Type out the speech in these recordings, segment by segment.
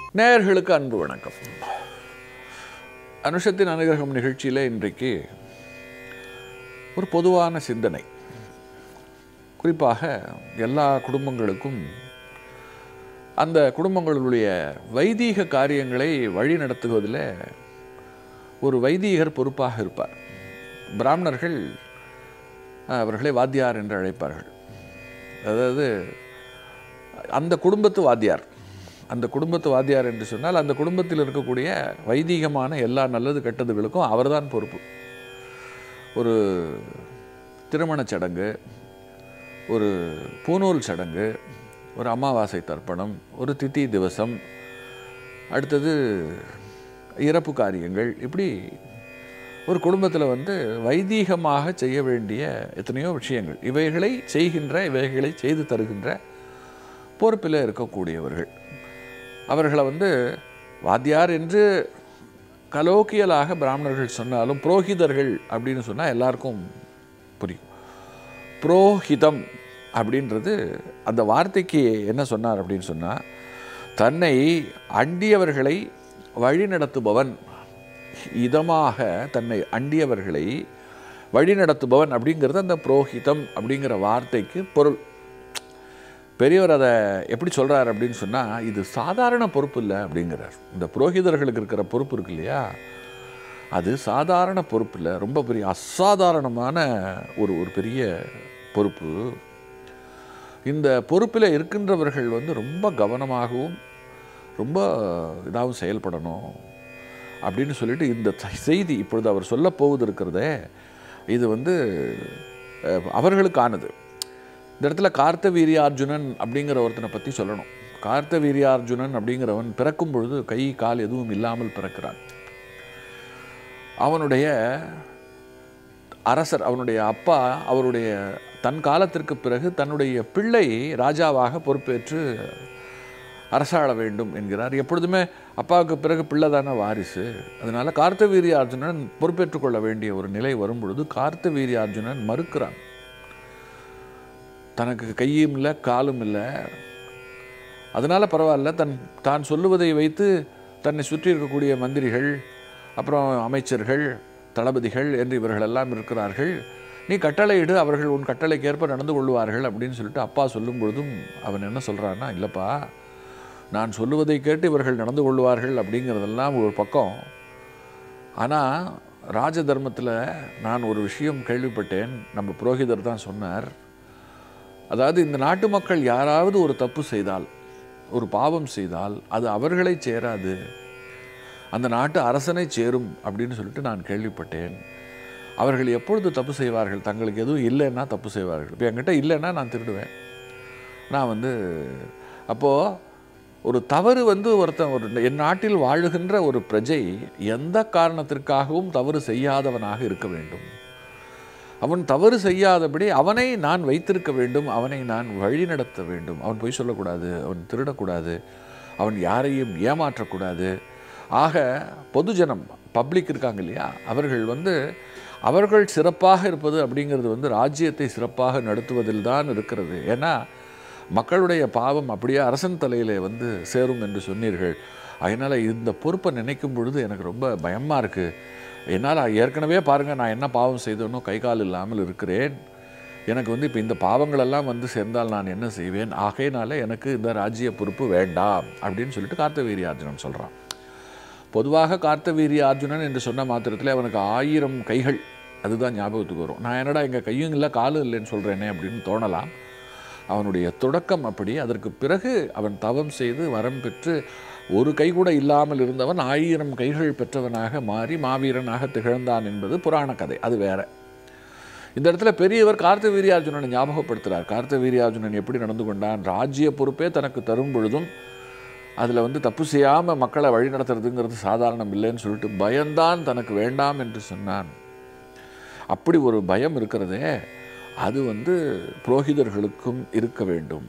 நேயர்களுக்கு அன்பு வணக்கம் அனுஷத்தின் அனுகிரகம் நிகழ்ச்சியில் இன்றைக்கு ஒரு பொதுவான சிந்தனை குறிப்பாக எல்லா குடும்பங்களுக்கும் அந்த குடும்பங்களுடைய வைதீக காரியங்களை வழி நடத்துவதில் ஒரு வைதீகர் பொறுப்பாக இருப்பார் பிராமணர்கள் அவர்களை வாத்தியார் என்று அழைப்பார்கள் அதாவது அந்த குடும்பத்து வாத்தியார் அந்த குடும்பத்து வாத்தியார் என்று சொன்னால் அந்த குடும்பத்தில் இருக்கக்கூடிய வைதீகமான எல்லா நல்லது கெட்டதுகளுக்கும் அவர்தான் பொறுப்பு ஒரு திருமணச் சடங்கு ஒரு பூநூல் சடங்கு ஒரு அமாவாசை தர்ப்பணம் ஒரு திதி திவசம் அடுத்தது இறப்பு காரியங்கள் இப்படி ஒரு குடும்பத்தில் வந்து வைதீகமாக செய்ய வேண்டிய எத்தனையோ விஷயங்கள் இவைகளை செய்கின்ற இவைகளை செய்து தருகின்ற பொறுப்பில் இருக்கக்கூடியவர்கள் அவர்களை வந்து வாத்தியார் என்று கலோக்கியலாக பிராமணர்கள் சொன்னாலும் புரோகிதர்கள் அப்படின்னு சொன்னால் எல்லாருக்கும் புரியும் புரோஹிதம் அப்படின்றது அந்த வார்த்தைக்கு என்ன சொன்னார் அப்படின்னு சொன்னால் தன்னை அண்டியவர்களை வழிநடத்துபவன் இதமாக தன்னை அண்டியவர்களை வழிநடத்துபவன் அப்படிங்கிறது அந்த புரோஹிதம் அப்படிங்கிற வார்த்தைக்கு பொருள் பெரியவர் அதை எப்படி சொல்கிறார் அப்படின்னு சொன்னால் இது சாதாரண பொறுப்பு இல்லை அப்படிங்கிறார் இந்த புரோகிதர்களுக்கு இருக்கிற பொறுப்பு இருக்கு இல்லையா அது சாதாரண பொறுப்பு இல்லை ரொம்ப பெரிய அசாதாரணமான ஒரு ஒரு பெரிய பொறுப்பு இந்த பொறுப்பில் இருக்கின்றவர்கள் வந்து ரொம்ப கவனமாகவும் ரொம்ப இதாகவும் செயல்படணும் அப்படின்னு சொல்லிட்டு இந்த செய்தி இப்பொழுது அவர் சொல்ல போவது இருக்கிறதே இது வந்து அவர்களுக்கானது இந்த இடத்துல கார்த்த வீரியார்ஜுனன் அப்படிங்கிற ஒருத்தனை பற்றி சொல்லணும் கார்த்த வீரியார்ஜுனன் அப்படிங்கிறவன் பிறக்கும் பொழுது கை கால் எதுவும் இல்லாமல் பிறக்கிறான் அவனுடைய அரசர் அவனுடைய அப்பா அவருடைய தன் காலத்திற்கு பிறகு தன்னுடைய பிள்ளை ராஜாவாக பொறுப்பேற்று அரசாள வேண்டும் என்கிறார் எப்பொழுதுமே அப்பாவுக்கு பிறகு பிள்ளை தானே வாரிசு அதனால் கார்த்தவீரிய அர்ஜுனன் பொறுப்பேற்றுக் கொள்ள வேண்டிய ஒரு நிலை வரும் பொழுது கார்த்தவீரிய அர்ஜுனன் மறுக்கிறான் தனக்கு கையும் இல்லை காலும் இல்லை அதனால் பரவாயில்ல தன் தான் சொல்லுவதை வைத்து தன்னை சுற்றி இருக்கக்கூடிய மந்திரிகள் அப்புறம் அமைச்சர்கள் தளபதிகள் என்று இவர்கள் எல்லாம் இருக்கிறார்கள் நீ கட்டளையிடு அவர்கள் உன் கட்டளைக்கேற்ப நடந்து கொள்வார்கள் அப்படின்னு சொல்லிட்டு அப்பா சொல்லும் பொழுதும் அவன் என்ன சொல்கிறான்னா இல்லைப்பா நான் சொல்லுவதை கேட்டு இவர்கள் நடந்து கொள்வார்கள் அப்படிங்கிறதெல்லாம் ஒரு பக்கம் ஆனால் ராஜ தர்மத்தில் நான் ஒரு விஷயம் கேள்விப்பட்டேன் நம்ம புரோகிதர் தான் சொன்னார் அதாவது இந்த நாட்டு மக்கள் யாராவது ஒரு தப்பு செய்தால் ஒரு பாவம் செய்தால் அது அவர்களை சேராது அந்த நாட்டு அரசனை சேரும் அப்படின்னு சொல்லிட்டு நான் கேள்விப்பட்டேன் அவர்கள் எப்பொழுது தப்பு செய்வார்கள் தங்களுக்கு எதுவும் இல்லைன்னா தப்பு செய்வார்கள் இப்போ என்கிட்ட இல்லைன்னா நான் திருடுவேன் நான் வந்து அப்போது ஒரு தவறு வந்து ஒருத்தன் ஒரு என் நாட்டில் வாழுகின்ற ஒரு பிரஜை எந்த காரணத்திற்காகவும் தவறு செய்யாதவனாக இருக்க வேண்டும் அவன் தவறு செய்யாதபடி அவனை நான் வைத்திருக்க வேண்டும் அவனை நான் வழி நடத்த வேண்டும் அவன் பொய் சொல்லக்கூடாது அவன் திருடக்கூடாது அவன் யாரையும் ஏமாற்றக்கூடாது ஆக பொதுஜனம் பப்ளிக் இருக்காங்க இல்லையா அவர்கள் வந்து அவர்கள் சிறப்பாக இருப்பது அப்படிங்கிறது வந்து ராஜ்யத்தை சிறப்பாக நடத்துவதில் தான் இருக்கிறது ஏன்னா மக்களுடைய பாவம் அப்படியே அரசன் தலையில் வந்து சேரும் என்று சொன்னீர்கள் அதனால் இந்த பொறுப்பை நினைக்கும் பொழுது எனக்கு ரொம்ப பயமாக இருக்குது என்னால் ஏற்கனவே பாருங்கள் நான் என்ன பாவம் செய்தேனோ கை கால் இல்லாமல் இருக்கிறேன் எனக்கு வந்து இப்போ இந்த பாவங்களெல்லாம் வந்து சேர்ந்தால் நான் என்ன செய்வேன் ஆகையினால எனக்கு இந்த ராஜ்ய பொறுப்பு வேண்டாம் அப்படின்னு சொல்லிட்டு கார்த்தவீரிய அர்ஜுனன் சொல்கிறான் பொதுவாக கார்த்தவீரிய அர்ஜுனன் என்று சொன்ன மாத்திரத்தில் அவனுக்கு ஆயிரம் கைகள் அதுதான் ஞாபகத்துக்கு வரும் நான் என்னடா எங்கள் கையும் இல்லை காலும் இல்லைன்னு சொல்கிறேனே அப்படின்னு தோணலாம் அவனுடைய தொடக்கம் அப்படி அதற்கு பிறகு அவன் தவம் செய்து வரம் பெற்று ஒரு கை கூட இல்லாமல் இருந்தவன் ஆயிரம் கைகள் பெற்றவனாக மாறி மாவீரனாக திகழ்ந்தான் என்பது புராண கதை அது வேற இந்த இடத்துல பெரியவர் கார்த்த வீரியார்ஜுனனை ஞாபகப்படுத்துகிறார் கார்த்த வீரியார்ஜுனன் எப்படி நடந்து கொண்டான் ராஜ்ய பொறுப்பே தனக்கு தரும் பொழுதும் அதில் வந்து தப்பு செய்யாமல் மக்களை வழி நடத்துறதுங்கிறது சாதாரணம் இல்லைன்னு சொல்லிட்டு பயம்தான் தனக்கு வேண்டாம் என்று சொன்னான் அப்படி ஒரு பயம் இருக்கிறதே அது வந்து புரோகிதர்களுக்கும் இருக்க வேண்டும்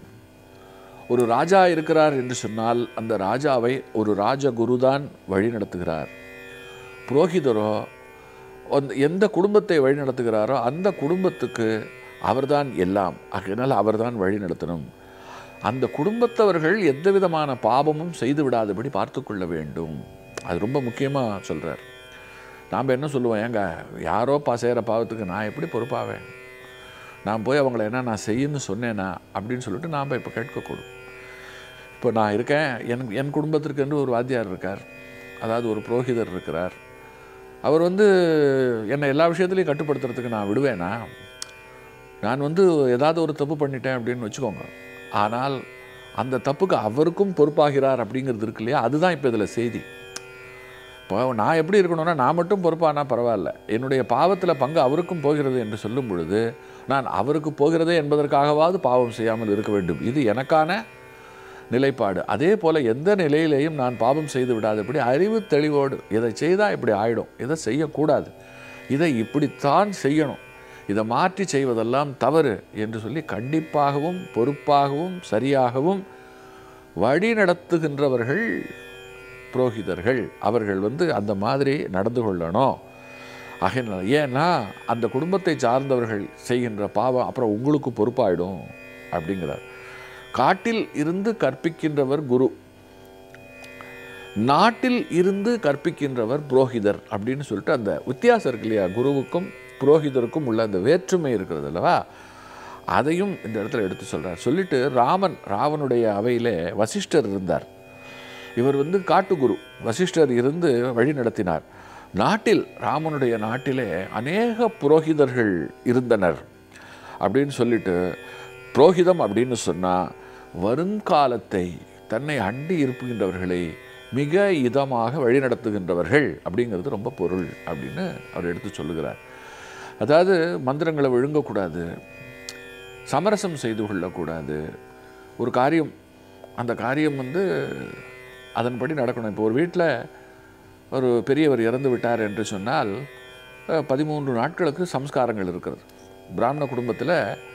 ஒரு ராஜா இருக்கிறார் என்று சொன்னால் அந்த ராஜாவை ஒரு ராஜகுரு தான் வழி நடத்துகிறார் புரோகிதரோ அந்த எந்த குடும்பத்தை வழி நடத்துகிறாரோ அந்த குடும்பத்துக்கு அவர்தான் எல்லாம் அதனால் அவர்தான் வழி நடத்தணும் அந்த குடும்பத்தவர்கள் எந்த விதமான பாபமும் செய்து விடாதபடி பார்த்து கொள்ள வேண்டும் அது ரொம்ப முக்கியமாக சொல்கிறார் நாம் என்ன சொல்லுவோம் ஏங்க யாரோ பா செய்கிற பாவத்துக்கு நான் எப்படி பொறுப்பாவேன் நான் போய் அவங்கள என்ன நான் செய்யணும்னு சொன்னேனா அப்படின்னு சொல்லிட்டு நாம் இப்போ கேட்கக்கூடும் இப்போ நான் இருக்கேன் என் என் குடும்பத்திற்கு என்று ஒரு வாத்தியார் இருக்கார் அதாவது ஒரு புரோகிதர் இருக்கிறார் அவர் வந்து என்னை எல்லா விஷயத்துலையும் கட்டுப்படுத்துறதுக்கு நான் விடுவேனா நான் வந்து ஏதாவது ஒரு தப்பு பண்ணிட்டேன் அப்படின்னு வச்சுக்கோங்க ஆனால் அந்த தப்புக்கு அவருக்கும் பொறுப்பாகிறார் அப்படிங்கிறது இருக்கு இல்லையா அதுதான் இப்போ இதில் செய்தி இப்போ நான் எப்படி இருக்கணும்னா நான் மட்டும் பொறுப்பானா பரவாயில்ல என்னுடைய பாவத்தில் பங்கு அவருக்கும் போகிறது என்று சொல்லும் பொழுது நான் அவருக்கு போகிறதே என்பதற்காகவாவது பாவம் செய்யாமல் இருக்க வேண்டும் இது எனக்கான நிலைப்பாடு அதே போல் எந்த நிலையிலேயும் நான் பாவம் செய்து விடாதபடி அறிவு தெளிவோடு இதை செய்தால் இப்படி ஆயிடும் இதை செய்யக்கூடாது இதை இப்படித்தான் செய்யணும் இதை மாற்றி செய்வதெல்லாம் தவறு என்று சொல்லி கண்டிப்பாகவும் பொறுப்பாகவும் சரியாகவும் வழி நடத்துகின்றவர்கள் புரோகிதர்கள் அவர்கள் வந்து அந்த மாதிரி நடந்து கொள்ளணும் ஆகையினால ஏன்னா அந்த குடும்பத்தை சார்ந்தவர்கள் செய்கின்ற பாவம் அப்புறம் உங்களுக்கு பொறுப்பாயிடும் அப்படிங்கிறார் காட்டில் இருந்து கற்பிக்கின்றவர் குரு நாட்டில் இருந்து கற்பிக்கின்றவர் புரோகிதர் அப்படின்னு சொல்லிட்டு அந்த வித்தியாசம் இருக்கு இல்லையா குருவுக்கும் புரோகிதருக்கும் உள்ள அந்த வேற்றுமை இருக்கிறது அல்லவா அதையும் இந்த இடத்துல எடுத்து சொல்கிறார் சொல்லிட்டு ராமன் ராவனுடைய அவையிலே வசிஷ்டர் இருந்தார் இவர் வந்து காட்டுகுரு வசிஷ்டர் இருந்து வழி நடத்தினார் நாட்டில் ராமனுடைய நாட்டிலே அநேக புரோகிதர்கள் இருந்தனர் அப்படின்னு சொல்லிட்டு புரோகிதம் அப்படின்னு சொன்னால் வருங்காலத்தை தன்னை அண்டி இருப்புகின்றவர்களை மிக இதமாக வழிநடத்துகின்றவர்கள் அப்படிங்கிறது ரொம்ப பொருள் அப்படின்னு அவர் எடுத்து சொல்லுகிறார் அதாவது மந்திரங்களை விழுங்கக்கூடாது சமரசம் செய்து கொள்ளக்கூடாது ஒரு காரியம் அந்த காரியம் வந்து அதன்படி நடக்கணும் இப்போ ஒரு வீட்டில் ஒரு பெரியவர் இறந்து விட்டார் என்று சொன்னால் அஹ், பதிமூன்று நாட்களுக்கு சம்ஸ்காரங்கள் இருக்கிறது பிராமண குடும்பத்தில்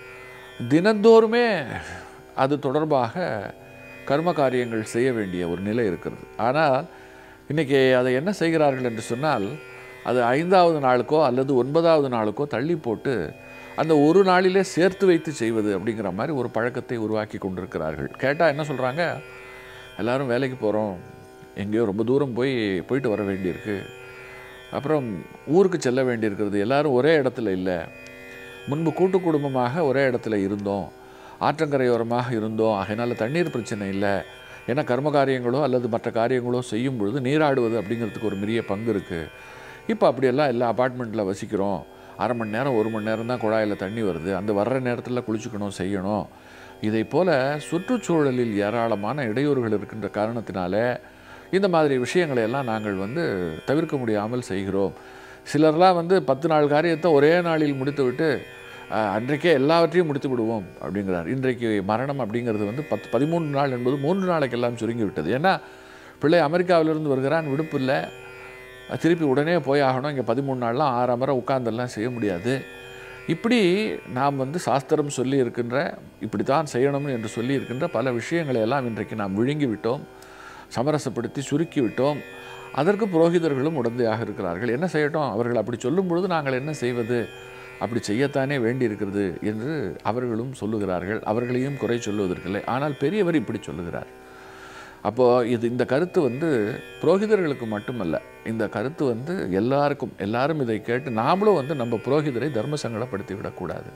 தினந்தோறுமே அது தொடர்பாக கர்ம காரியங்கள் செய்ய வேண்டிய ஒரு நிலை இருக்கிறது ஆனால் இன்றைக்கி அதை என்ன செய்கிறார்கள் என்று சொன்னால் அது ஐந்தாவது நாளுக்கோ அல்லது ஒன்பதாவது நாளுக்கோ தள்ளி போட்டு அந்த ஒரு நாளிலே சேர்த்து வைத்து செய்வது அப்படிங்கிற மாதிரி ஒரு பழக்கத்தை உருவாக்கி கொண்டிருக்கிறார்கள் கேட்டால் என்ன சொல்கிறாங்க எல்லாரும் வேலைக்கு போகிறோம் எங்கேயோ ரொம்ப தூரம் போய் போயிட்டு வர வேண்டியிருக்கு அப்புறம் ஊருக்கு செல்ல வேண்டியிருக்கிறது எல்லாரும் ஒரே இடத்துல இல்லை முன்பு கூட்டு குடும்பமாக ஒரே இடத்துல இருந்தோம் ஆற்றங்கரையோரமாக இருந்தோம் அதனால் தண்ணீர் பிரச்சனை இல்லை ஏன்னா கர்ம காரியங்களோ அல்லது மற்ற காரியங்களோ செய்யும் பொழுது நீராடுவது அப்படிங்கிறதுக்கு ஒரு பெரிய பங்கு இருக்குது இப்போ அப்படியெல்லாம் எல்லா அப்பார்ட்மெண்ட்டில் வசிக்கிறோம் அரை மணி நேரம் ஒரு மணி நேரம் தான் குழாயில் தண்ணி வருது அந்த வர்ற நேரத்தில் குளிச்சுக்கணும் செய்யணும் இதை போல சுற்றுச்சூழலில் ஏராளமான இடையூறுகள் இருக்கின்ற காரணத்தினால இந்த மாதிரி விஷயங்களை எல்லாம் நாங்கள் வந்து தவிர்க்க முடியாமல் செய்கிறோம் சிலர்லாம் வந்து பத்து நாள் காரியத்தை ஒரே நாளில் முடித்துவிட்டு அஹ், அன்றைக்கே எல்லாவற்றையும் முடித்து விடுவோம் அப்படிங்கிறார் இன்றைக்கு மரணம் அப்படிங்கிறது வந்து பத்து பதிமூன்று நாள் என்பது மூன்று நாளைக்கெல்லாம் சுருங்கி விட்டது ஏன்னா பிள்ளை அமெரிக்காவிலிருந்து வருகிறான் விடுப்பு இல்லை திருப்பி உடனே போய் ஆகணும் இங்கே பதிமூணு நாள்லாம் ஆறு அமர உட்கார்ந்தெல்லாம் செய்ய முடியாது இப்படி நாம் வந்து சாஸ்திரம் சொல்லி இருக்கின்ற இப்படி தான் செய்யணும் என்று சொல்லி இருக்கின்ற பல விஷயங்களை எல்லாம் இன்றைக்கு நாம் விழுங்கி விட்டோம் சமரசப்படுத்தி சுருக்கி விட்டோம் அதற்கு புரோகிதர்களும் உடந்தையாக இருக்கிறார்கள் என்ன செய்யட்டும் அவர்கள் அப்படி சொல்லும் பொழுது நாங்கள் என்ன செய்வது அப்படி செய்யத்தானே வேண்டி இருக்கிறது என்று அவர்களும் சொல்லுகிறார்கள் அவர்களையும் குறை சொல்லுவதற்கில்லை ஆனால் பெரியவர் இப்படி சொல்லுகிறார் அப்போது இது இந்த கருத்து வந்து புரோகிதர்களுக்கு மட்டுமல்ல இந்த கருத்து வந்து எல்லாருக்கும் எல்லாரும் இதை கேட்டு நாமளும் வந்து நம்ம புரோகிதரை தர்ம சங்கடப்படுத்தி விடக்கூடாது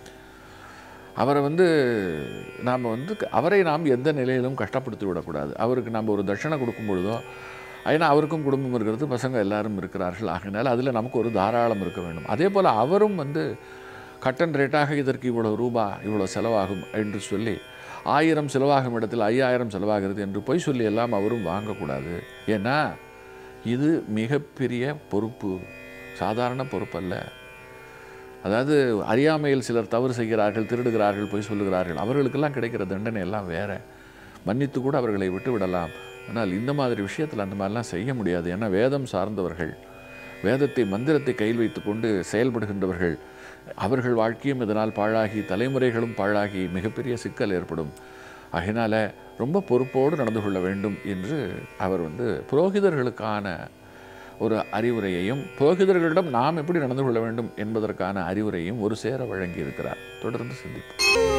அவரை வந்து நாம் வந்து அவரை நாம் எந்த நிலையிலும் கஷ்டப்படுத்தி விடக்கூடாது அவருக்கு நம்ம ஒரு தட்சணை கொடுக்கும் பொழுதோ ஏன்னா அவருக்கும் குடும்பம் இருக்கிறது பசங்க எல்லாரும் இருக்கிறார்கள் ஆகையினால அதில் நமக்கு ஒரு தாராளம் இருக்க வேண்டும் அதே போல் அவரும் வந்து கட்டன் ரேட்டாக இதற்கு இவ்வளோ ரூபா இவ்வளோ செலவாகும் என்று சொல்லி ஆயிரம் செலவாகும் இடத்தில் ஐயாயிரம் செலவாகிறது என்று பொய் சொல்லி எல்லாம் அவரும் வாங்கக்கூடாது ஏன்னா இது மிகப்பெரிய பொறுப்பு சாதாரண பொறுப்பல்ல அதாவது அறியாமையில் சிலர் தவறு செய்கிறார்கள் திருடுகிறார்கள் பொய் சொல்லுகிறார்கள் அவர்களுக்கெல்லாம் கிடைக்கிற தண்டனை எல்லாம் வேற மன்னித்து கூட அவர்களை விட்டு விடலாம் ஆனால் இந்த மாதிரி விஷயத்தில் அந்த மாதிரிலாம் செய்ய முடியாது ஏன்னா வேதம் சார்ந்தவர்கள் வேதத்தை மந்திரத்தை கையில் வைத்துக்கொண்டு செயல்படுகின்றவர்கள் அவர்கள் வாழ்க்கையும் இதனால் பாழாகி தலைமுறைகளும் பாழாகி மிகப்பெரிய சிக்கல் ஏற்படும் அதனால ரொம்ப பொறுப்போடு நடந்து கொள்ள வேண்டும் என்று அவர் வந்து புரோகிதர்களுக்கான ஒரு அறிவுரையையும் புரோகிதர்களிடம் நாம் எப்படி நடந்து கொள்ள வேண்டும் என்பதற்கான அறிவுரையும் ஒரு சேர வழங்கி இருக்கிறார் தொடர்ந்து சிந்திப்போம்